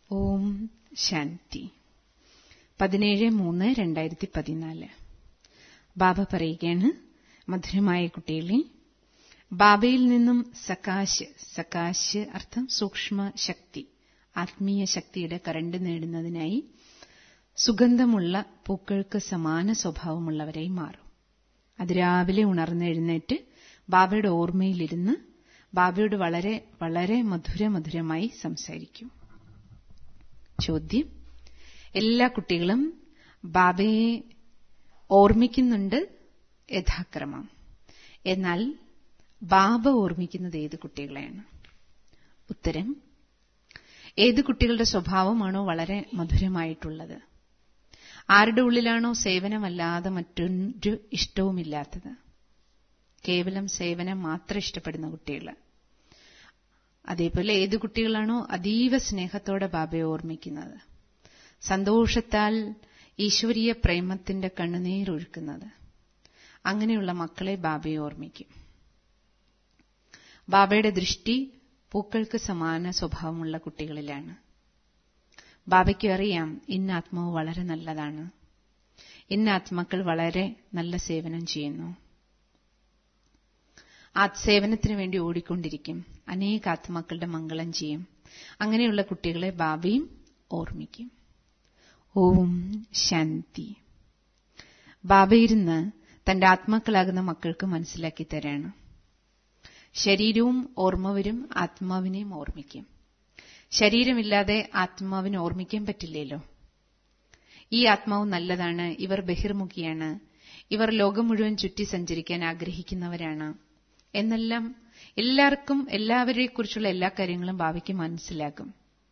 ഓം ശാന്തി പതിനേഴ് മൂന്ന് രണ്ടായിരത്തി പതിനാല് ബാബ പറയുകയാണ് മധുരമായ കുട്ടികളെ ബാബയിൽ നിന്നും സകാശ് സകാശ് അർത്ഥം സൂക്ഷ്മ ശക്തി ആത്മീയ ശക്തിയുടെ കരണ്ട് നേടുന്നതിനായി സുഗന്ധമുള്ള പൂക്കൾക്ക് സമാന സ്വഭാവമുള്ളവരായി മാറും അതിരാവിലെ ഉണർന്നെഴുന്നേറ്റ് ബാബയുടെ ഓർമ്മയിലിരുന്ന് ബാബയോട് വളരെ വളരെ മധുര മധുരമായി സംസാരിക്കും ചോദ്യം എല്ലാ കുട്ടികളും ബാബയെ ഓർമ്മിക്കുന്നുണ്ട് യഥാക്രമം എന്നാൽ ബാബ ഓർമ്മിക്കുന്നത് ഏത് കുട്ടികളെയാണ് ഉത്തരം ഏത് കുട്ടികളുടെ സ്വഭാവമാണോ വളരെ മധുരമായിട്ടുള്ളത് ആരുടെ ഉള്ളിലാണോ സേവനമല്ലാതെ മറ്റൊരു ഇഷ്ടവുമില്ലാത്തത് കേവലം സേവനം മാത്രം ഇഷ്ടപ്പെടുന്ന കുട്ടികൾ അതേപോലെ ഏത് കുട്ടികളാണോ അതീവ സ്നേഹത്തോടെ ബാബയെ ഓർമ്മിക്കുന്നത് സന്തോഷത്താൽ ഈശ്വരീയ പ്രേമത്തിന്റെ കണ്ണുനീരൊഴുക്കുന്നത് അങ്ങനെയുള്ള മക്കളെ ബാബയെ ഓർമ്മിക്കും ബാബയുടെ ദൃഷ്ടി പൂക്കൾക്ക് സമാന സ്വഭാവമുള്ള കുട്ടികളിലാണ് ബാബയ്ക്ക് അറിയാം ഇന്ന ആത്മാവ് വളരെ നല്ലതാണ് ഇന്ന ആത്മാക്കൾ വളരെ നല്ല സേവനം ചെയ്യുന്നു ആ സേവനത്തിന് വേണ്ടി ഓടിക്കൊണ്ടിരിക്കും അനേക ആത്മാക്കളുടെ മംഗളം ചെയ്യും അങ്ങനെയുള്ള കുട്ടികളെ ബാബയും ഓർമ്മിക്കും ഓം ശാന്തി ബാബയിരുന്ന് തന്റെ ആത്മാക്കളാകുന്ന മക്കൾക്ക് മനസ്സിലാക്കി തരാണ് ശരീരവും ഓർമ്മ വരും ആത്മാവിനെയും ഓർമ്മിക്കും ശരീരമില്ലാതെ ആത്മാവിനെ ഓർമ്മിക്കാൻ പറ്റില്ലല്ലോ ഈ ആത്മാവ് നല്ലതാണ് ഇവർ ബഹിർമുഖിയാണ് ഇവർ ലോകം മുഴുവൻ ചുറ്റി സഞ്ചരിക്കാൻ ആഗ്രഹിക്കുന്നവരാണ് എന്നെല്ലാം എല്ലാവർക്കും എല്ലാവരെക്കുറിച്ചുള്ള എല്ലാ കാര്യങ്ങളും ഭാവിക്ക് മനസ്സിലാകും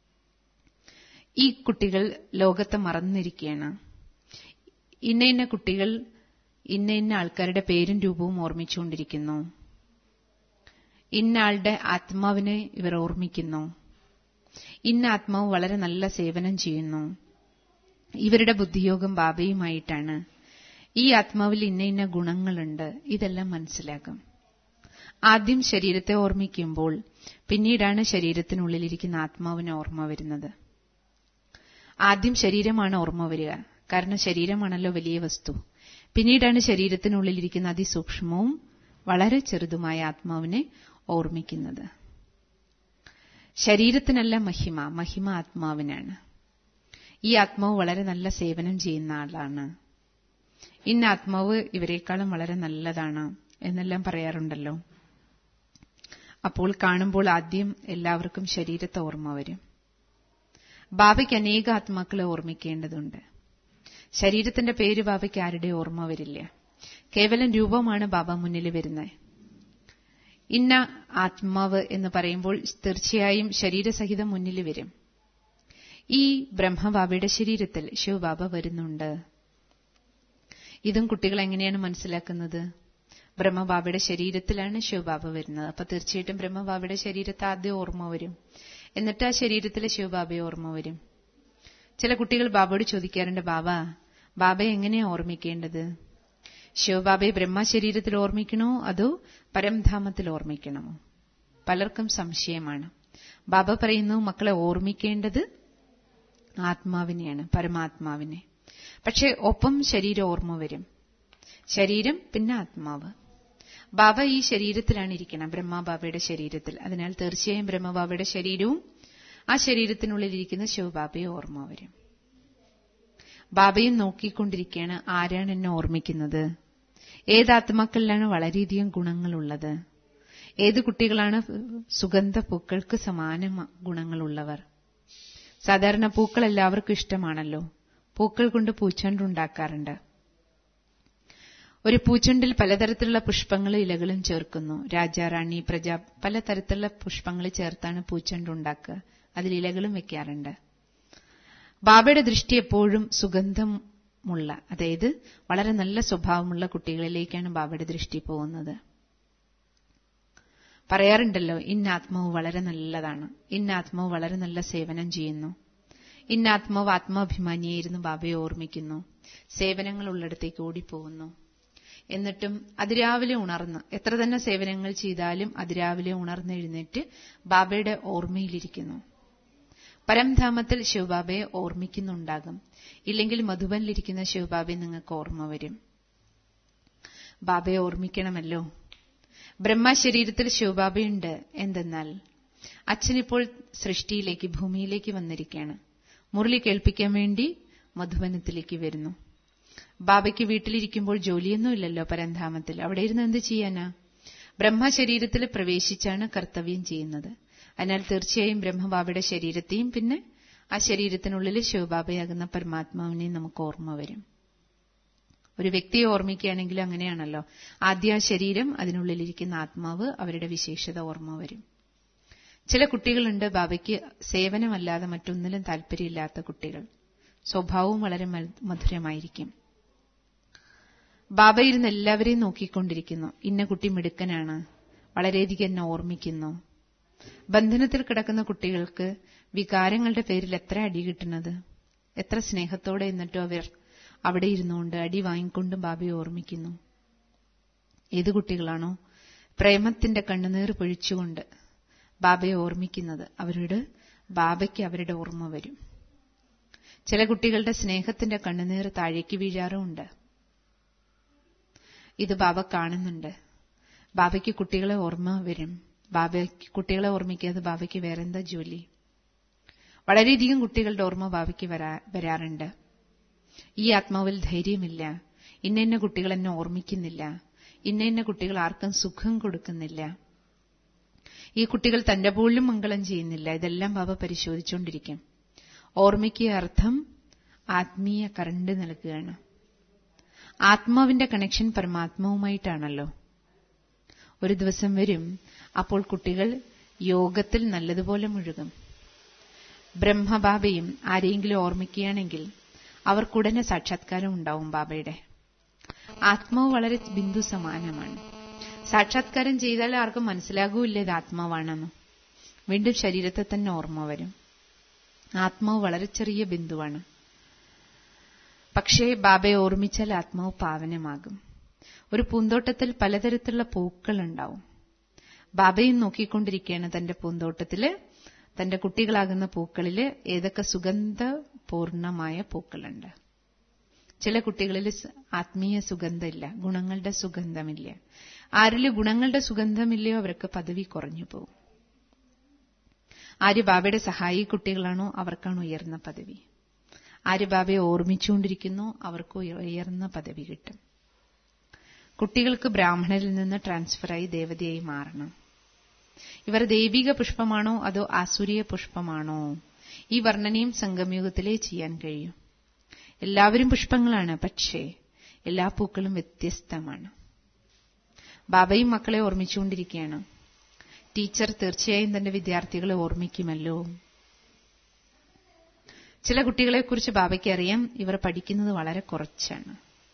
ഈ കുട്ടികൾ ലോകത്തെ മറന്നിരിക്കുകയാണ് ഇന്ന ഇന്ന കുട്ടികൾ ഇന്ന ഇന്ന ആൾക്കാരുടെ പേരും രൂപവും ഓർമ്മിച്ചുകൊണ്ടിരിക്കുന്നു ഇന്ന ആളുടെ ആത്മാവിനെ ഇവർ ഓർമ്മിക്കുന്നു ഇന്ന ആത്മാവ് വളരെ നല്ല സേവനം ചെയ്യുന്നു ഇവരുടെ ബുദ്ധിയോഗം ബാബയുമായിട്ടാണ് ഈ ആത്മാവിൽ ഇന്ന ഇന്ന ഗുണങ്ങളുണ്ട് ഇതെല്ലാം മനസ്സിലാകും ആദ്യം ശരീരത്തെ ഓർമ്മിക്കുമ്പോൾ പിന്നീടാണ് ശരീരത്തിനുള്ളിലിരിക്കുന്ന ആത്മാവിന് ഓർമ്മ വരുന്നത് ആദ്യം ശരീരമാണ് ഓർമ്മ വരിക കാരണം ശരീരമാണല്ലോ വലിയ വസ്തു പിന്നീടാണ് ശരീരത്തിനുള്ളിലിരിക്കുന്ന അതിസൂക്ഷ്മവും വളരെ ചെറുതുമായ ആത്മാവിനെ ഓർമ്മിക്കുന്നത് ശരീരത്തിനല്ല മഹിമ മഹിമ ആത്മാവിനാണ് ഈ ആത്മാവ് വളരെ നല്ല സേവനം ചെയ്യുന്ന ആളാണ് ഇന്ന ആത്മാവ് ഇവരെക്കാളും വളരെ നല്ലതാണ് എന്നെല്ലാം പറയാറുണ്ടല്ലോ അപ്പോൾ കാണുമ്പോൾ ആദ്യം എല്ലാവർക്കും ശരീരത്തെ ഓർമ്മ വരും ബാബയ്ക്ക് അനേക ആത്മാക്കളെ ഓർമ്മിക്കേണ്ടതുണ്ട് ശരീരത്തിന്റെ പേര് ബാബയ്ക്ക് ആരുടെ ഓർമ്മ വരില്ല കേവലം രൂപമാണ് ബാബ മുന്നിൽ വരുന്നത് ഇന്ന ആത്മാവ് എന്ന് പറയുമ്പോൾ തീർച്ചയായും ശരീരസഹിതം മുന്നിൽ വരും ഈ ബ്രഹ്മബാബയുടെ ശരീരത്തിൽ ശിവബാബ വരുന്നുണ്ട് ഇതും കുട്ടികൾ എങ്ങനെയാണ് മനസ്സിലാക്കുന്നത് ബ്രഹ്മബാബയുടെ ശരീരത്തിലാണ് ശിവബാബ വരുന്നത് അപ്പൊ തീർച്ചയായിട്ടും ബ്രഹ്മബാബയുടെ ശരീരത്തെ ആദ്യം ഓർമ്മ വരും എന്നിട്ട് ആ ശരീരത്തിലെ ശിവബാബയെ ഓർമ്മ വരും ചില കുട്ടികൾ ബാബയോട് ചോദിക്കാറുണ്ട് ബാബ ബാബയെ എങ്ങനെയാ ഓർമ്മിക്കേണ്ടത് ശിവബാബയെ ബ്രഹ്മശരീരത്തിൽ ഓർമ്മിക്കണോ അതോ പരംധാമത്തിൽ ഓർമ്മിക്കണമോ പലർക്കും സംശയമാണ് ബാബ പറയുന്നു മക്കളെ ഓർമ്മിക്കേണ്ടത് ആത്മാവിനെയാണ് പരമാത്മാവിനെ പക്ഷെ ഒപ്പം ശരീരം ഓർമ്മ വരും ശരീരം പിന്നെ ആത്മാവ് ബാബ ഈ ശരീരത്തിലാണ് ഇരിക്കണം ബ്രഹ്മബാബയുടെ ശരീരത്തിൽ അതിനാൽ തീർച്ചയായും ബ്രഹ്മബാബയുടെ ശരീരവും ആ ശരീരത്തിനുള്ളിലിരിക്കുന്ന ശിവബാബയെ ഓർമ്മ വരും ബാബയും നോക്കിക്കൊണ്ടിരിക്കുകയാണ് ആരാണ് എന്നെ ഓർമ്മിക്കുന്നത് ഏത് ആത്മാക്കളിലാണ് വളരെയധികം ഗുണങ്ങളുള്ളത് ഏത് കുട്ടികളാണ് സുഗന്ധ പൂക്കൾക്ക് സമാന ഗുണങ്ങളുള്ളവർ സാധാരണ പൂക്കൾ എല്ലാവർക്കും ഇഷ്ടമാണല്ലോ പൂക്കൾ കൊണ്ട് പൂച്ചണ്ട് ഉണ്ടാക്കാറുണ്ട് ഒരു പൂച്ചണ്ടിൽ പലതരത്തിലുള്ള പുഷ്പങ്ങളും ഇലകളും ചേർക്കുന്നു രാജാറാണി പ്രജ പലതരത്തിലുള്ള പുഷ്പങ്ങൾ ചേർത്താണ് പൂച്ചണ്ട് ഉണ്ടാക്കുക അതിൽ ഇലകളും വെക്കാറുണ്ട് ബാബയുടെ ദൃഷ്ടി എപ്പോഴും സുഗന്ധമുള്ള അതായത് വളരെ നല്ല സ്വഭാവമുള്ള കുട്ടികളിലേക്കാണ് ബാബയുടെ ദൃഷ്ടി പോകുന്നത് പറയാറുണ്ടല്ലോ ഇന്ന ആത്മാവ് വളരെ നല്ലതാണ് ഇന്ന ആത്മാവ് വളരെ നല്ല സേവനം ചെയ്യുന്നു ഇന്ന ആത്മാവ് ആത്മാഭിമാനിയായിരുന്നു ബാബയെ ഓർമ്മിക്കുന്നു സേവനങ്ങൾ ഉള്ളിടത്തേക്ക് ഓടിപ്പോകുന്നു എന്നിട്ടും അതിരാവിലെ ഉണർന്ന് എത്ര തന്നെ സേവനങ്ങൾ ചെയ്താലും അതിരാവിലെ ഉണർന്നെഴുന്നേറ്റ് ബാബയുടെ ഓർമ്മയിലിരിക്കുന്നു പരംധാമത്തിൽ ശിവബാബയെ ഓർമ്മിക്കുന്നുണ്ടാകും ഇല്ലെങ്കിൽ മധുബനിലിരിക്കുന്ന ശിവബാബയെ നിങ്ങൾക്ക് ഓർമ്മ വരും ബാബയെ ഓർമ്മിക്കണമല്ലോ ബ്രഹ്മശരീരത്തിൽ ശിവബാബയുണ്ട് എന്തെന്നാൽ അച്ഛനിപ്പോൾ സൃഷ്ടിയിലേക്ക് ഭൂമിയിലേക്ക് വന്നിരിക്കുകയാണ് മുരളി കേൾപ്പിക്കാൻ വേണ്ടി മധുബനത്തിലേക്ക് വരുന്നു ബാബയ്ക്ക് വീട്ടിലിരിക്കുമ്പോൾ ജോലിയൊന്നുമില്ലല്ലോ പരന്ധാമത്തിൽ അവിടെ ഇരുന്ന് എന്ത് ചെയ്യാനാ ബ്രഹ്മശരീരത്തിൽ പ്രവേശിച്ചാണ് കർത്തവ്യം ചെയ്യുന്നത് അതിനാൽ തീർച്ചയായും ബ്രഹ്മബാബയുടെ ശരീരത്തെയും പിന്നെ ആ ശരീരത്തിനുള്ളിൽ ശിവബാബയാകുന്ന പരമാത്മാവിനെയും നമുക്ക് ഓർമ്മ വരും ഒരു വ്യക്തിയെ ഓർമ്മിക്കുകയാണെങ്കിൽ അങ്ങനെയാണല്ലോ ആദ്യ ശരീരം അതിനുള്ളിലിരിക്കുന്ന ആത്മാവ് അവരുടെ വിശേഷത ഓർമ്മ വരും ചില കുട്ടികളുണ്ട് ബാബയ്ക്ക് സേവനമല്ലാതെ മറ്റൊന്നിലും താല്പര്യമില്ലാത്ത കുട്ടികൾ സ്വഭാവവും വളരെ മധുരമായിരിക്കും ബാബ ഇരുന്ന് എല്ലാവരെയും നോക്കിക്കൊണ്ടിരിക്കുന്നു ഇന്ന കുട്ടി മിടുക്കനാണ് വളരെയധികം എന്നെ ഓർമ്മിക്കുന്നു ബന്ധനത്തിൽ കിടക്കുന്ന കുട്ടികൾക്ക് വികാരങ്ങളുടെ പേരിൽ എത്ര അടി കിട്ടുന്നത് എത്ര സ്നേഹത്തോടെ എന്നിട്ടും അവർ അവിടെ ഇരുന്നുകൊണ്ട് അടി വാങ്ങിക്കൊണ്ടും ബാബയെ ഓർമ്മിക്കുന്നു ഏത് കുട്ടികളാണോ പ്രേമത്തിന്റെ കണ്ണുനീർ പൊഴിച്ചുകൊണ്ട് ബാബയെ ഓർമ്മിക്കുന്നത് അവരോട് ബാബയ്ക്ക് അവരുടെ ഓർമ്മ വരും ചില കുട്ടികളുടെ സ്നേഹത്തിന്റെ കണ്ണുനീർ താഴേക്ക് വീഴാറുമുണ്ട് ഇത് ബാബ കാണുന്നുണ്ട് ബാബയ്ക്ക് കുട്ടികളെ ഓർമ്മ വരും ബാബയ്ക്ക് കുട്ടികളെ ഓർമ്മിക്കാതെ ബാബയ്ക്ക് വേറെന്താ ജോലി വളരെയധികം കുട്ടികളുടെ ഓർമ്മ ബാബയ്ക്ക് വരാറുണ്ട് ഈ ആത്മാവിൽ ധൈര്യമില്ല ഇന്ന ഇന്ന കുട്ടികൾ എന്നെ ഓർമ്മിക്കുന്നില്ല ഇന്ന ഇന്ന കുട്ടികൾ ആർക്കും സുഖം കൊടുക്കുന്നില്ല ഈ കുട്ടികൾ തന്റെ പോലും മംഗളം ചെയ്യുന്നില്ല ഇതെല്ലാം ബാബ പരിശോധിച്ചുകൊണ്ടിരിക്കും ഓർമ്മയ്ക്ക് അർത്ഥം ആത്മീയ കറണ്ട് നൽകുകയാണ് ആത്മാവിന്റെ കണക്ഷൻ പരമാത്മാവുമായിട്ടാണല്ലോ ഒരു ദിവസം വരും അപ്പോൾ കുട്ടികൾ യോഗത്തിൽ നല്ലതുപോലെ മുഴുകും ബ്രഹ്മബാബയും ആരെയെങ്കിലും ഓർമ്മിക്കുകയാണെങ്കിൽ അവർക്കുടനെ സാക്ഷാത്കാരം ഉണ്ടാവും ബാബയുടെ ആത്മാവ് വളരെ ബിന്ദു സമാനമാണ് സാക്ഷാത്കാരം ചെയ്താൽ ആർക്കും മനസ്സിലാകൂല്ല ഇത് ആത്മാവാണെന്ന് വീണ്ടും ശരീരത്തെ തന്നെ ഓർമ്മ വരും ആത്മാവ് വളരെ ചെറിയ ബിന്ദുവാണ് പക്ഷേ ബാബയെ ഓർമ്മിച്ചാൽ ആത്മാവ് പാവനമാകും ഒരു പൂന്തോട്ടത്തിൽ പലതരത്തിലുള്ള പൂക്കളുണ്ടാവും ബാബയും നോക്കിക്കൊണ്ടിരിക്കുകയാണ് തന്റെ പൂന്തോട്ടത്തില് തന്റെ കുട്ടികളാകുന്ന പൂക്കളില് ഏതൊക്കെ സുഗന്ധപൂർണമായ പൂക്കളുണ്ട് ചില കുട്ടികളിൽ ആത്മീയ സുഗന്ധമില്ല ഗുണങ്ങളുടെ സുഗന്ധമില്ല ആരില് ഗുണങ്ങളുടെ സുഗന്ധമില്ലയോ അവർക്ക് പദവി കുറഞ്ഞു പോകും ആര് ബാബയുടെ സഹായി കുട്ടികളാണോ അവർക്കാണ് ഉയർന്ന പദവി ആര് ബാബയെ ഓർമ്മിച്ചുകൊണ്ടിരിക്കുന്നോ അവർക്ക് ഉയർന്ന പദവി കിട്ടും കുട്ടികൾക്ക് ബ്രാഹ്മണരിൽ നിന്ന് ട്രാൻസ്ഫറായി ദേവതയായി മാറണം ഇവർ ദൈവിക പുഷ്പമാണോ അതോ ആസുരീയ പുഷ്പമാണോ ഈ വർണ്ണനയും സംഗമയുഗത്തിലേ ചെയ്യാൻ കഴിയും എല്ലാവരും പുഷ്പങ്ങളാണ് പക്ഷേ എല്ലാ പൂക്കളും വ്യത്യസ്തമാണ് ബാബയും മക്കളെ ഓർമ്മിച്ചുകൊണ്ടിരിക്കുകയാണ് ടീച്ചർ തീർച്ചയായും തന്റെ വിദ്യാർത്ഥികളെ ഓർമ്മിക്കുമല്ലോ ചില കുട്ടികളെക്കുറിച്ച് ബാബയ്ക്ക് അറിയാം ഇവർ പഠിക്കുന്നത് വളരെ കുറച്ചാണ്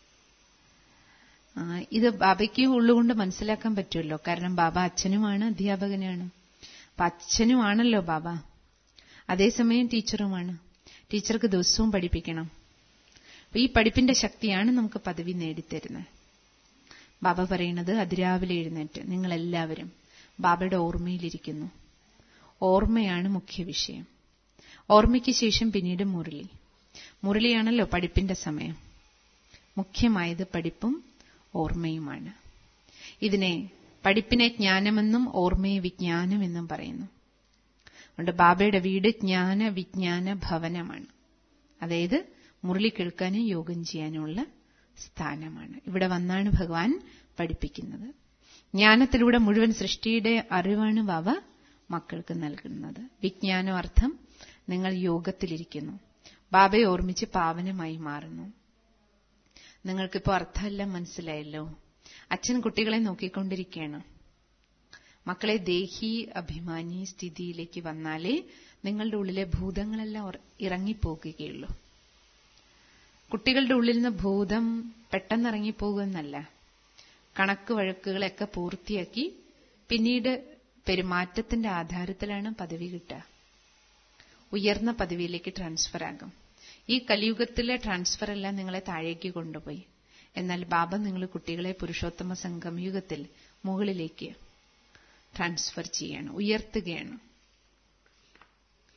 ഇത് ബാബയ്ക്ക് ഉള്ളുകൊണ്ട് മനസ്സിലാക്കാൻ പറ്റുമല്ലോ കാരണം ബാബ അച്ഛനുമാണ് അധ്യാപകനാണ് അപ്പൊ അച്ഛനുമാണല്ലോ ബാബ അതേസമയം ടീച്ചറുമാണ് ടീച്ചർക്ക് ദിവസവും പഠിപ്പിക്കണം അപ്പൊ ഈ പഠിപ്പിന്റെ ശക്തിയാണ് നമുക്ക് പദവി നേടിത്തരുന്നത് ബാബ പറയുന്നത് അതിരാവിലെ എഴുന്നേറ്റ് നിങ്ങളെല്ലാവരും ബാബയുടെ ഓർമ്മയിലിരിക്കുന്നു ഓർമ്മയാണ് മുഖ്യ വിഷയം ഓർമ്മയ്ക്ക് ശേഷം പിന്നീട് മുരളി മുരളിയാണല്ലോ പഠിപ്പിന്റെ സമയം മുഖ്യമായത് പഠിപ്പും ഓർമ്മയുമാണ് ഇതിനെ പഠിപ്പിനെ ജ്ഞാനമെന്നും ഓർമ്മയെ വിജ്ഞാനമെന്നും പറയുന്നു അതുകൊണ്ട് ബാബയുടെ വീട് ജ്ഞാന വിജ്ഞാന ഭവനമാണ് അതായത് മുരളി കേൾക്കാനും യോഗം ചെയ്യാനുമുള്ള സ്ഥാനമാണ് ഇവിടെ വന്നാണ് ഭഗവാൻ പഠിപ്പിക്കുന്നത് ജ്ഞാനത്തിലൂടെ മുഴുവൻ സൃഷ്ടിയുടെ അറിവാണ് ബാബ മക്കൾക്ക് നൽകുന്നത് വിജ്ഞാനം അർത്ഥം നിങ്ങൾ യോഗത്തിലിരിക്കുന്നു ബാബയെ ഓർമ്മിച്ച് പാവനമായി മാറുന്നു നിങ്ങൾക്കിപ്പോ അർത്ഥമെല്ലാം മനസ്സിലായല്ലോ അച്ഛൻ കുട്ടികളെ നോക്കിക്കൊണ്ടിരിക്കുകയാണ് മക്കളെ ദേഹി അഭിമാനി സ്ഥിതിയിലേക്ക് വന്നാലേ നിങ്ങളുടെ ഉള്ളിലെ ഭൂതങ്ങളെല്ലാം ഇറങ്ങിപ്പോകുകയുള്ളൂ കുട്ടികളുടെ ഉള്ളിൽ നിന്ന് ഭൂതം പെട്ടെന്ന് ഇറങ്ങിപ്പോകുമെന്നല്ല കണക്ക് വഴക്കുകളൊക്കെ പൂർത്തിയാക്കി പിന്നീട് പെരുമാറ്റത്തിന്റെ ആധാരത്തിലാണ് പദവി കിട്ടുക ഉയർന്ന പദവിയിലേക്ക് ട്രാൻസ്ഫർ ആകും ഈ കലിയുഗത്തിലെ ട്രാൻസ്ഫർ എല്ലാം നിങ്ങളെ താഴേക്ക് കൊണ്ടുപോയി എന്നാൽ ബാബ നിങ്ങൾ കുട്ടികളെ പുരുഷോത്തമ സംഗമയുഗത്തിൽ മുകളിലേക്ക് ട്രാൻസ്ഫർ ചെയ്യാണ് ഉയർത്തുകയാണ്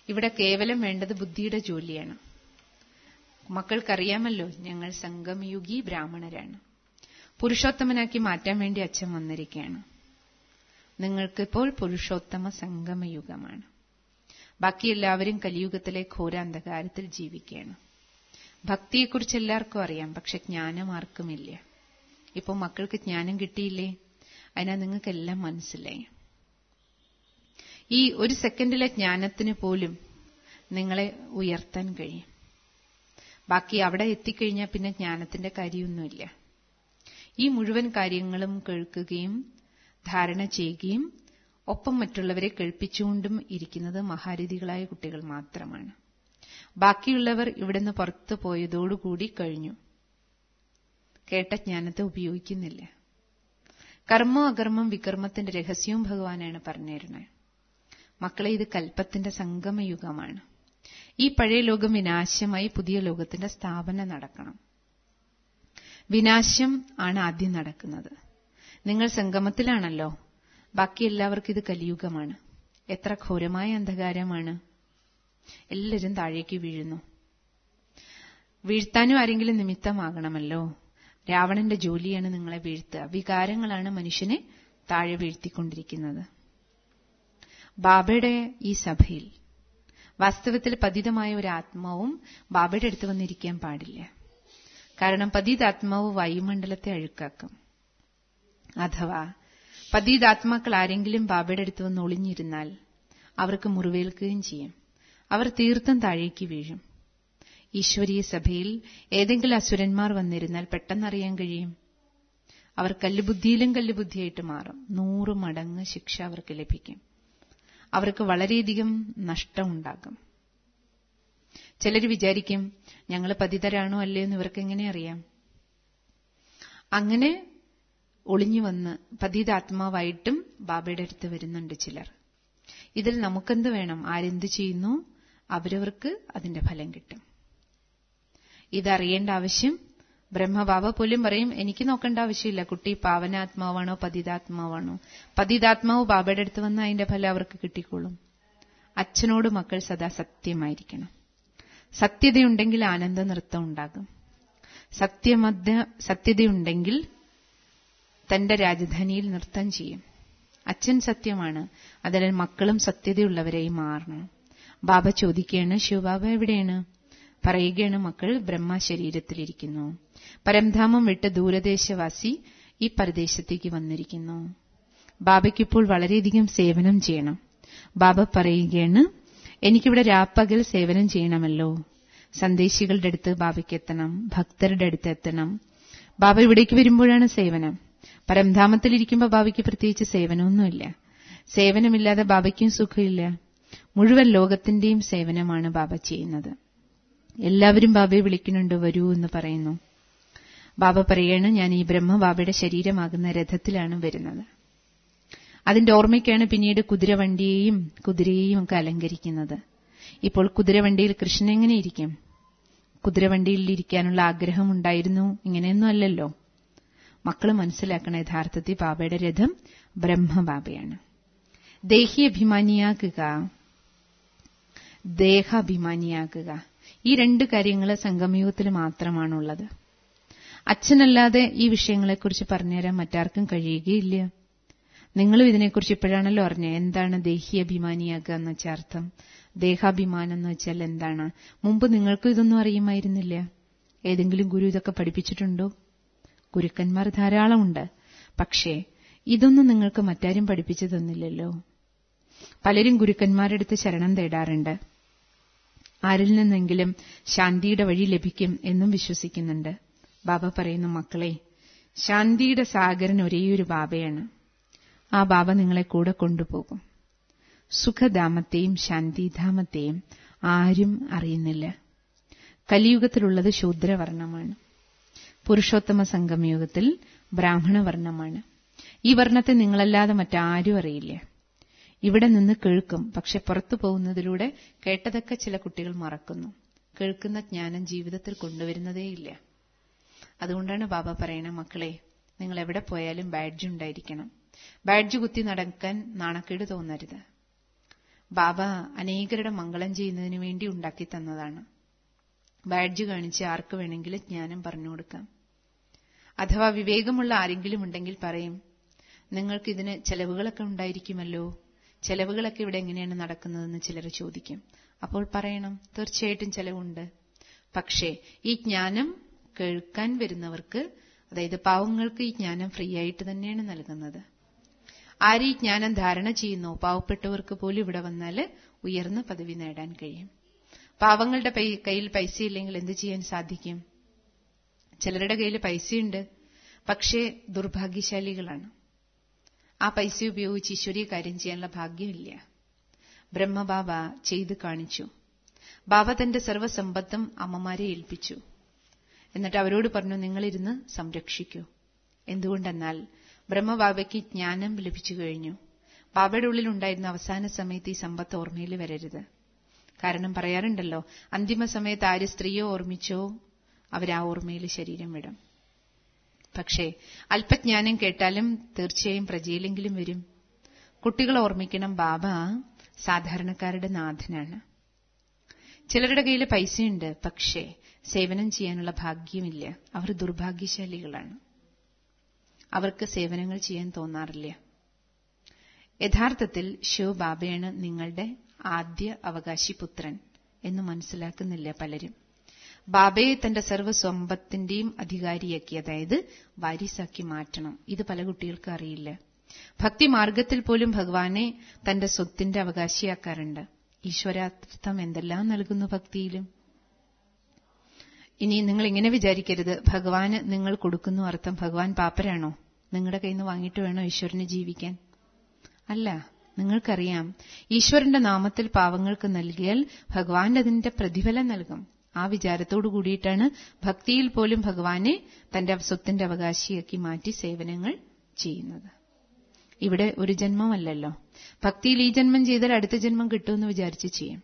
ഇവിടെ കേവലം വേണ്ടത് ബുദ്ധിയുടെ ജോലിയാണ് മക്കൾക്കറിയാമല്ലോ ഞങ്ങൾ സംഗമയുഗി ബ്രാഹ്മണരാണ് പുരുഷോത്തമനാക്കി മാറ്റാൻ വേണ്ടി അച്ഛൻ വന്നിരിക്കുകയാണ് നിങ്ങൾക്കിപ്പോൾ പുരുഷോത്തമ സംഗമയുഗമാണ് ബാക്കി എല്ലാവരും കലിയുഗത്തിലെ ഘോരാന്ധകാരത്തിൽ ജീവിക്കുകയാണ് ഭക്തിയെക്കുറിച്ച് എല്ലാവർക്കും അറിയാം പക്ഷെ ജ്ഞാനം ആർക്കുമില്ല ഇപ്പോൾ മക്കൾക്ക് ജ്ഞാനം കിട്ടിയില്ലേ അതിനാൽ നിങ്ങൾക്കെല്ലാം മനസ്സിലായി ഈ ഒരു സെക്കൻഡിലെ ജ്ഞാനത്തിന് പോലും നിങ്ങളെ ഉയർത്താൻ കഴിയും ബാക്കി അവിടെ എത്തിക്കഴിഞ്ഞാൽ പിന്നെ ജ്ഞാനത്തിന്റെ കാര്യമൊന്നുമില്ല ഈ മുഴുവൻ കാര്യങ്ങളും കേൾക്കുകയും ധാരണ ചെയ്യുകയും ഒപ്പം മറ്റുള്ളവരെ കേൾപ്പിച്ചുകൊണ്ടും ഇരിക്കുന്നത് മഹാരഥികളായ കുട്ടികൾ മാത്രമാണ് ബാക്കിയുള്ളവർ ഇവിടുന്ന് പുറത്തു പോയതോടുകൂടി കഴിഞ്ഞു കേട്ട ജ്ഞാനത്തെ ഉപയോഗിക്കുന്നില്ല കർമ്മം അകർമ്മം വികർമ്മത്തിന്റെ രഹസ്യവും ഭഗവാനാണ് പറഞ്ഞിരുന്നത് മക്കളെ ഇത് കൽപ്പത്തിന്റെ സംഗമയുഗമാണ് ഈ പഴയ ലോകം വിനാശമായി പുതിയ ലോകത്തിന്റെ സ്ഥാപന നടക്കണം വിനാശം ആണ് ആദ്യം നടക്കുന്നത് നിങ്ങൾ സംഗമത്തിലാണല്ലോ ബാക്കി എല്ലാവർക്കും ഇത് കലിയുഗമാണ് എത്ര ഘോരമായ അന്ധകാരമാണ് എല്ലാവരും താഴേക്ക് വീഴുന്നു വീഴ്ത്താനും ആരെങ്കിലും നിമിത്തമാകണമല്ലോ രാവണന്റെ ജോലിയാണ് നിങ്ങളെ വീഴ്ത്തുക വികാരങ്ങളാണ് മനുഷ്യനെ താഴെ വീഴ്ത്തിക്കൊണ്ടിരിക്കുന്നത് ബാബയുടെ ഈ സഭയിൽ വാസ്തവത്തിൽ പതിതമായ ഒരു ആത്മാവും ബാബയുടെ അടുത്ത് വന്നിരിക്കാൻ പാടില്ല കാരണം പതിതാത്മാവ് വായുമണ്ഡലത്തെ അഴുക്കാക്കും അഥവാ പതിതാത്മാക്കൾ ആരെങ്കിലും ബാബയുടെ അടുത്ത് വന്ന് ഒളിഞ്ഞിരുന്നാൽ അവർക്ക് മുറിവേൽക്കുകയും ചെയ്യും അവർ തീർത്തും താഴേക്ക് വീഴും ഈശ്വരീയ സഭയിൽ ഏതെങ്കിലും അസുരന്മാർ വന്നിരുന്നാൽ പെട്ടെന്നറിയാൻ കഴിയും അവർ കല്ലുബുദ്ധിയിലും കല്ലുബുദ്ധിയായിട്ട് മാറും നൂറ് മടങ്ങ് ശിക്ഷ അവർക്ക് ലഭിക്കും അവർക്ക് വളരെയധികം നഷ്ടമുണ്ടാകും ചിലർ വിചാരിക്കും ഞങ്ങൾ പതിതരാണോ അല്ലേ എന്ന് ഇവർക്ക് എങ്ങനെ അറിയാം അങ്ങനെ ഒളിഞ്ഞു വന്ന് പതിതാത്മാവായിട്ടും ബാബയുടെ അടുത്ത് വരുന്നുണ്ട് ചിലർ ഇതിൽ നമുക്കെന്ത് വേണം ആരെന്ത് ചെയ്യുന്നു അവരവർക്ക് അതിന്റെ ഫലം കിട്ടും ഇതറിയേണ്ട ആവശ്യം ബ്രഹ്മബാബ പോലും പറയും എനിക്ക് നോക്കേണ്ട ആവശ്യമില്ല കുട്ടി പാവനാത്മാവാണോ പതിതാത്മാവാണോ പതിതാത്മാവ് ബാബയുടെ അടുത്ത് വന്ന് അതിന്റെ ഫലം അവർക്ക് കിട്ടിക്കോളും അച്ഛനോട് മക്കൾ സദാ സത്യമായിരിക്കണം സത്യതയുണ്ടെങ്കിൽ ആനന്ദ നൃത്തം ഉണ്ടാകും സത്യമധ്യ സത്യതയുണ്ടെങ്കിൽ തന്റെ രാജധാനിയിൽ നൃത്തം ചെയ്യും അച്ഛൻ സത്യമാണ് അതിനാൽ മക്കളും സത്യതയുള്ളവരായി മാറണം ബാബ ചോദിക്കുകയാണ് ശിവബാബ എവിടെയാണ് പറയുകയാണ് മക്കൾ ബ്രഹ്മ ശരീരത്തിലിരിക്കുന്നു പരംധാമം വിട്ട് ദൂരദേശവാസി ഈ പരദേശത്തേക്ക് വന്നിരിക്കുന്നു ബാബയ്ക്കിപ്പോൾ വളരെയധികം സേവനം ചെയ്യണം ബാബ പറയുകയാണ് എനിക്കിവിടെ രാപ്പകൽ സേവനം ചെയ്യണമല്ലോ സന്ദേശികളുടെ അടുത്ത് ബാബയ്ക്ക് എത്തണം ഭക്തരുടെ അടുത്ത് എത്തണം ബാബ ഇവിടേക്ക് വരുമ്പോഴാണ് സേവനം പരംധാമത്തിലിരിക്കുമ്പോൾ ബാബയ്ക്ക് പ്രത്യേകിച്ച് സേവനമൊന്നുമില്ല സേവനമില്ലാതെ ബാബയ്ക്കും സുഖമില്ല മുഴുവൻ ലോകത്തിന്റെയും സേവനമാണ് ബാബ ചെയ്യുന്നത് എല്ലാവരും ബാബയെ വിളിക്കുന്നുണ്ട് വരൂ എന്ന് പറയുന്നു ബാബ പറയാണ് ഞാൻ ഈ ബ്രഹ്മ ബാബയുടെ ശരീരമാകുന്ന രഥത്തിലാണ് വരുന്നത് അതിന്റെ ഓർമ്മയ്ക്കാണ് പിന്നീട് കുതിരവണ്ടിയെയും കുതിരയെയും ഒക്കെ അലങ്കരിക്കുന്നത് ഇപ്പോൾ കുതിരവണ്ടിയിൽ കൃഷ്ണൻ എങ്ങനെ ഇരിക്കും കുതിരവണ്ടിയിൽ ഇരിക്കാനുള്ള ആഗ്രഹം ഉണ്ടായിരുന്നു ഇങ്ങനെയൊന്നും അല്ലല്ലോ മക്കൾ മനസ്സിലാക്കണ യഥാർത്ഥത്തിൽ ബാബയുടെ രഥം ബ്രഹ്മബാബയാണ് ദേഹി അഭിമാനിയാകുക ദേഹാഭിമാനിയാകുക ഈ രണ്ട് കാര്യങ്ങൾ സംഗമയുഗത്തിൽ മാത്രമാണുള്ളത് അച്ഛനല്ലാതെ ഈ വിഷയങ്ങളെക്കുറിച്ച് പറഞ്ഞുതരാൻ മറ്റാർക്കും കഴിയുകയില്ല നിങ്ങളും ഇതിനെക്കുറിച്ച് ഇപ്പോഴാണല്ലോ അറിഞ്ഞത് എന്താണ് ദേഹി അഭിമാനിയാകുക എന്ന് വെച്ചാൽ അർത്ഥം ദേഹാഭിമാനം എന്ന് വെച്ചാൽ എന്താണ് മുമ്പ് നിങ്ങൾക്കും ഇതൊന്നും അറിയുമായിരുന്നില്ല ഏതെങ്കിലും ഗുരു ഇതൊക്കെ പഠിപ്പിച്ചിട്ടുണ്ടോ ഗുരുക്കന്മാർ ധാരാളമുണ്ട് പക്ഷേ ഇതൊന്നും നിങ്ങൾക്ക് മറ്റാരും പഠിപ്പിച്ചു തന്നില്ലല്ലോ പലരും ഗുരുക്കന്മാരുടെ അടുത്ത് ശരണം തേടാറുണ്ട് ആരിൽ നിന്നെങ്കിലും ശാന്തിയുടെ വഴി ലഭിക്കും എന്നും വിശ്വസിക്കുന്നുണ്ട് ബാബ പറയുന്നു മക്കളെ ശാന്തിയുടെ സാഗരൻ ഒരേയൊരു ബാബയാണ് ആ ബാബ നിങ്ങളെ കൂടെ കൊണ്ടുപോകും സുഖധാമത്തെയും ശാന്തിധാമത്തെയും ആരും അറിയുന്നില്ല കലിയുഗത്തിലുള്ളത് ശൂദ്രവർണ്ണമാണ് പുരുഷോത്തമ സംഗമയുഗത്തിൽ ബ്രാഹ്മണവർണ്ണമാണ് ഈ വർണ്ണത്തെ നിങ്ങളല്ലാതെ മറ്റാരും അറിയില്ല ഇവിടെ നിന്ന് കേൾക്കും പക്ഷെ പുറത്തു പോകുന്നതിലൂടെ കേട്ടതൊക്കെ ചില കുട്ടികൾ മറക്കുന്നു കേൾക്കുന്ന ജ്ഞാനം ജീവിതത്തിൽ കൊണ്ടുവരുന്നതേയില്ല അതുകൊണ്ടാണ് ബാബ പറയണ മക്കളെ നിങ്ങൾ എവിടെ പോയാലും ബാഡ്ജ് ഉണ്ടായിരിക്കണം ബാഡ്ജ് കുത്തി നടക്കാൻ നാണക്കേട് തോന്നരുത് ബാബ അനേകരുടെ മംഗളം ചെയ്യുന്നതിന് വേണ്ടി ഉണ്ടാക്കി തന്നതാണ് ബാഡ്ജ് കാണിച്ച് ആർക്ക് വേണമെങ്കിലും ജ്ഞാനം പറഞ്ഞു കൊടുക്കാം അഥവാ വിവേകമുള്ള ആരെങ്കിലും ഉണ്ടെങ്കിൽ പറയും നിങ്ങൾക്ക് ഇതിന് ചെലവുകളൊക്കെ ഉണ്ടായിരിക്കുമല്ലോ ചെലവുകളൊക്കെ ഇവിടെ എങ്ങനെയാണ് നടക്കുന്നതെന്ന് ചിലർ ചോദിക്കും അപ്പോൾ പറയണം തീർച്ചയായിട്ടും ചെലവുണ്ട് പക്ഷേ ഈ ജ്ഞാനം കേൾക്കാൻ വരുന്നവർക്ക് അതായത് പാവങ്ങൾക്ക് ഈ ജ്ഞാനം ഫ്രീ ആയിട്ട് തന്നെയാണ് നൽകുന്നത് ആര് ഈ ജ്ഞാനം ധാരണ ചെയ്യുന്നോ പാവപ്പെട്ടവർക്ക് പോലും ഇവിടെ വന്നാൽ ഉയർന്ന പദവി നേടാൻ കഴിയും പാവങ്ങളുടെ കയ്യിൽ പൈസ ഇല്ലെങ്കിൽ എന്ത് ചെയ്യാൻ സാധിക്കും ചിലരുടെ കയ്യിൽ പൈസയുണ്ട് പക്ഷേ ദുർഭാഗ്യശാലികളാണ് ആ പൈസ ഉപയോഗിച്ച് ഈശ്വരീയ കാര്യം ചെയ്യാനുള്ള ഭാഗ്യമില്ല ബ്രഹ്മബാബ ചെയ്ത് കാണിച്ചു ബാബ തന്റെ സർവ്വസമ്പത്തും അമ്മമാരെ ഏൽപ്പിച്ചു എന്നിട്ട് അവരോട് പറഞ്ഞു നിങ്ങളിരുന്ന് സംരക്ഷിക്കൂ എന്തുകൊണ്ടെന്നാൽ ബ്രഹ്മബാബയ്ക്ക് ജ്ഞാനം ലഭിച്ചു കഴിഞ്ഞു ബാബയുടെ ഉള്ളിലുണ്ടായിരുന്ന അവസാന സമയത്ത് ഈ സമ്പത്ത് ഓർമ്മയിൽ വരരുത് കാരണം പറയാറുണ്ടല്ലോ അന്തിമ സമയത്ത് ആര് സ്ത്രീയോ ഓർമ്മിച്ചോ അവരാ ഓർമ്മയിൽ ശരീരം വിടും പക്ഷേ അല്പജ്ഞാനം കേട്ടാലും തീർച്ചയായും പ്രജയിലെങ്കിലും വരും കുട്ടികൾ ഓർമ്മിക്കണം ബാബ സാധാരണക്കാരുടെ നാഥനാണ് ചിലരുടെ കയ്യിൽ പൈസയുണ്ട് പക്ഷേ സേവനം ചെയ്യാനുള്ള ഭാഗ്യമില്ല അവർ ദുർഭാഗ്യശാലികളാണ് അവർക്ക് സേവനങ്ങൾ ചെയ്യാൻ തോന്നാറില്ല യഥാർത്ഥത്തിൽ ശിവ ബാബയാണ് നിങ്ങളുടെ ആദ്യ അവകാശി പുത്രൻ എന്ന് മനസ്സിലാക്കുന്നില്ല പലരും ബാബയെ തന്റെ സർവ്വസമ്പത്തിന്റെയും അധികാരിയാക്കി അതായത് വാരിസാക്കി മാറ്റണം ഇത് പല കുട്ടികൾക്കും അറിയില്ല ഭക്തി മാർഗത്തിൽ പോലും ഭഗവാനെ തന്റെ സ്വത്തിന്റെ അവകാശിയാക്കാറുണ്ട് ഈശ്വരാർത്ഥം എന്തെല്ലാം നൽകുന്നു ഭക്തിയിലും ഇനി നിങ്ങൾ ഇങ്ങനെ വിചാരിക്കരുത് ഭഗവാന് നിങ്ങൾ കൊടുക്കുന്നു അർത്ഥം ഭഗവാൻ പാപ്പരാണോ നിങ്ങളുടെ കയ്യിൽ നിന്ന് വാങ്ങിയിട്ട് വേണോ ഈശ്വരന് ജീവിക്കാൻ അല്ല നിങ്ങൾക്കറിയാം ഈശ്വരന്റെ നാമത്തിൽ പാവങ്ങൾക്ക് നൽകിയാൽ ഭഗവാൻ അതിന്റെ പ്രതിഫലം നൽകും ആ വിചാരത്തോടു കൂടിയിട്ടാണ് ഭക്തിയിൽ പോലും ഭഗവാനെ തന്റെ സ്വത്തിന്റെ അവകാശിയാക്കി മാറ്റി സേവനങ്ങൾ ചെയ്യുന്നത് ഇവിടെ ഒരു ജന്മമല്ലല്ലോ ഭക്തിയിൽ ഈ ജന്മം ചെയ്താൽ അടുത്ത ജന്മം കിട്ടുമെന്ന് വിചാരിച്ച് ചെയ്യും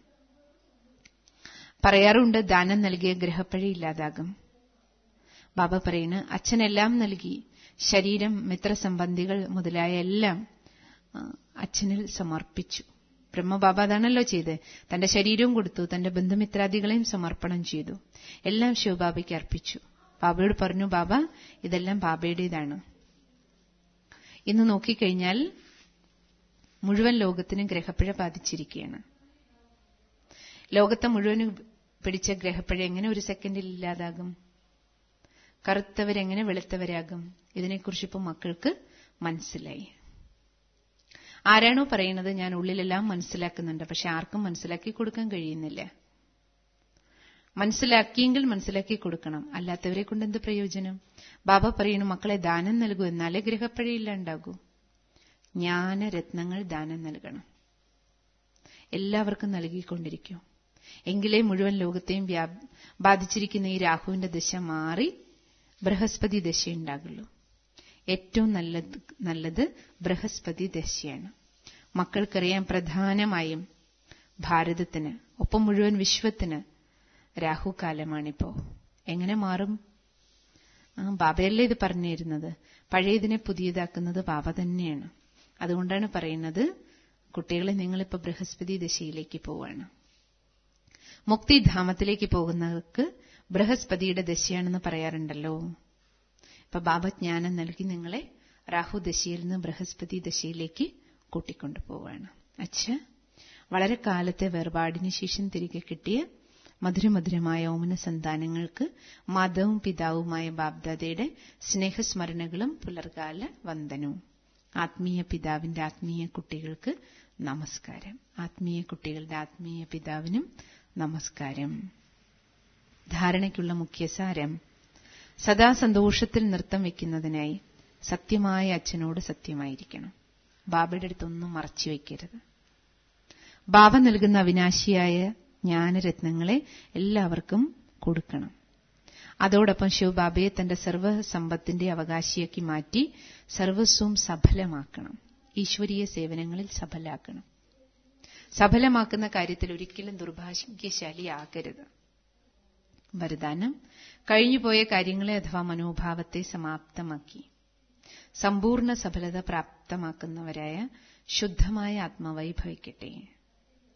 പറയാറുണ്ട് ദാനം നൽകിയ ഗ്രഹപ്പഴ ഇല്ലാതാകും ബാബ പറയുന്നു അച്ഛനെല്ലാം നൽകി ശരീരം മിത്രസംബന്ധികൾ മുതലായ എല്ലാം അച്ഛനിൽ സമർപ്പിച്ചു ബ്രഹ്മബാബ അതാണല്ലോ ചെയ്ത് തന്റെ ശരീരവും കൊടുത്തു തന്റെ ബന്ധുമിത്രാദികളെയും സമർപ്പണം ചെയ്തു എല്ലാം ശിവബാബയ്ക്ക് അർപ്പിച്ചു ബാബയോട് പറഞ്ഞു ബാബ ഇതെല്ലാം ബാബയുടേതാണ് ഇന്ന് നോക്കിക്കഴിഞ്ഞാൽ മുഴുവൻ ലോകത്തിനും ഗ്രഹപ്പിഴ ബാധിച്ചിരിക്കുകയാണ് ലോകത്തെ മുഴുവനും പിടിച്ച ഗ്രഹപ്പിഴ എങ്ങനെ ഒരു സെക്കൻഡിൽ ഇല്ലാതാകും കറുത്തവരെങ്ങനെ വെളുത്തവരാകും ഇതിനെക്കുറിച്ച് ഇപ്പോൾ മക്കൾക്ക് മനസ്സിലായി ആരാണോ പറയുന്നത് ഞാൻ ഉള്ളിലെല്ലാം മനസ്സിലാക്കുന്നുണ്ട് പക്ഷെ ആർക്കും മനസ്സിലാക്കി കൊടുക്കാൻ കഴിയുന്നില്ല മനസ്സിലാക്കിയെങ്കിൽ മനസ്സിലാക്കി കൊടുക്കണം അല്ലാത്തവരെ കൊണ്ട് എന്ത് പ്രയോജനം ബാബ പറയുന്നു മക്കളെ ദാനം നൽകൂ എന്നാലേ ഗ്രഹപ്പഴയില്ല ഉണ്ടാകൂ ജ്ഞാനരത്നങ്ങൾ ദാനം നൽകണം എല്ലാവർക്കും നൽകിക്കൊണ്ടിരിക്കൂ എങ്കിലേ മുഴുവൻ ലോകത്തെയും ബാധിച്ചിരിക്കുന്ന ഈ രാഹുവിന്റെ ദശ മാറി ബൃഹസ്പതി ദശയുണ്ടാകുള്ളൂ ഏറ്റവും നല്ലത് നല്ലത് ബൃഹസ്പതി ദശയാണ് മക്കൾക്കറിയാം പ്രധാനമായും ഭാരതത്തിന് ഒപ്പം മുഴുവൻ വിശ്വത്തിന് രാഹുകാലമാണിപ്പോ എങ്ങനെ മാറും ആ ബാബയല്ലേ ഇത് പറഞ്ഞിരുന്നത് പഴയതിനെ പുതിയതാക്കുന്നത് ബാബ തന്നെയാണ് അതുകൊണ്ടാണ് പറയുന്നത് കുട്ടികളെ നിങ്ങളിപ്പോ ബൃഹസ്പതി ദശയിലേക്ക് പോവാണ് മുക്തിധാമത്തിലേക്ക് പോകുന്നവർക്ക് ബൃഹസ്പതിയുടെ ദശയാണെന്ന് പറയാറുണ്ടല്ലോ ഇപ്പൊ ബാബ ജ്ഞാനം നൽകി നിങ്ങളെ രാഹു ദശയിൽ നിന്ന് ബൃഹസ്പതി ദശയിലേക്ക് കൂട്ടിക്കൊണ്ടു പോവാണ് അച്ഛ വളരെ കാലത്തെ വേർപാടിന് ശേഷം തിരികെ കിട്ടിയ മധുരമധുരമായ ഓമന സന്താനങ്ങൾക്ക് മാതാവും പിതാവുമായ ബാബ്ദാദയുടെ സ്നേഹസ്മരണകളും പുലർകാല വന്ദനവും ആത്മീയ പിതാവിന്റെ ആത്മീയ കുട്ടികൾക്ക് നമസ്കാരം ആത്മീയ കുട്ടികളുടെ ആത്മീയ പിതാവിനും നമസ്കാരം ധാരണയ്ക്കുള്ള മുഖ്യസാരം സദാ സന്തോഷത്തിൽ നൃത്തം വെക്കുന്നതിനായി സത്യമായ അച്ഛനോട് സത്യമായിരിക്കണം ബാബയുടെ അടുത്തൊന്നും മറച്ചു വയ്ക്കരുത് ബാബ നൽകുന്ന അവിനാശിയായ ജ്ഞാനരത്നങ്ങളെ എല്ലാവർക്കും കൊടുക്കണം അതോടൊപ്പം ശിവബാബയെ തന്റെ സർവ്വസമ്പത്തിന്റെ അവകാശിയാക്കി മാറ്റി സർവസ്വവും സഫലമാക്കണം ഈശ്വരീയ സേവനങ്ങളിൽ സഫലാക്കണം സഫലമാക്കുന്ന കാര്യത്തിൽ ഒരിക്കലും ദുർഭാഗ്യശാലിയാകരുത് വരദാനം കഴിഞ്ഞുപോയ കാര്യങ്ങളെ അഥവാ മനോഭാവത്തെ സമാപ്തമാക്കി സമ്പൂർണ്ണ സഫലത പ്രാപ്തമാക്കുന്നവരായ ശുദ്ധമായ ആത്മാവായി ഭവിക്കട്ടെ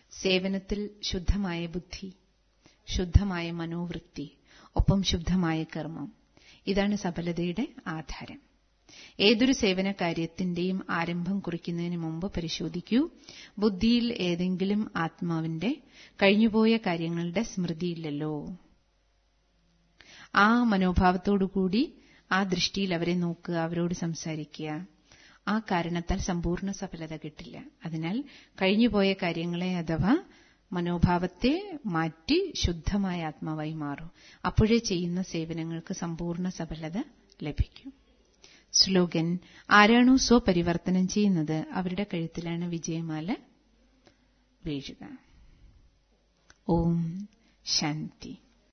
സേവനത്തിൽ ശുദ്ധമായ ബുദ്ധി ശുദ്ധമായ മനോവൃത്തി ഒപ്പം ശുദ്ധമായ കർമ്മം ഇതാണ് സഫലതയുടെ ആധാരം ഏതൊരു സേവന കാര്യത്തിന്റെയും ആരംഭം കുറിക്കുന്നതിന് മുമ്പ് പരിശോധിക്കൂ ബുദ്ധിയിൽ ഏതെങ്കിലും ആത്മാവിന്റെ കഴിഞ്ഞുപോയ കാര്യങ്ങളുടെ സ്മൃതിയില്ലല്ലോ ആ മനോഭാവത്തോടുകൂടി ആ ദൃഷ്ടിയിൽ അവരെ നോക്കുക അവരോട് സംസാരിക്കുക ആ കാരണത്താൽ സമ്പൂർണ്ണ സഫലത കിട്ടില്ല അതിനാൽ കഴിഞ്ഞുപോയ കാര്യങ്ങളെ അഥവാ മനോഭാവത്തെ മാറ്റി ശുദ്ധമായ ആത്മാവായി മാറും അപ്പോഴേ ചെയ്യുന്ന സേവനങ്ങൾക്ക് സമ്പൂർണ്ണ സഫലത ലഭിക്കും സ്ലോഗൻ ആരാണോ സ്വപരിവർത്തനം ചെയ്യുന്നത് അവരുടെ കഴുത്തിലാണ് വിജയമാല വീഴുക ഓം ശാന്തി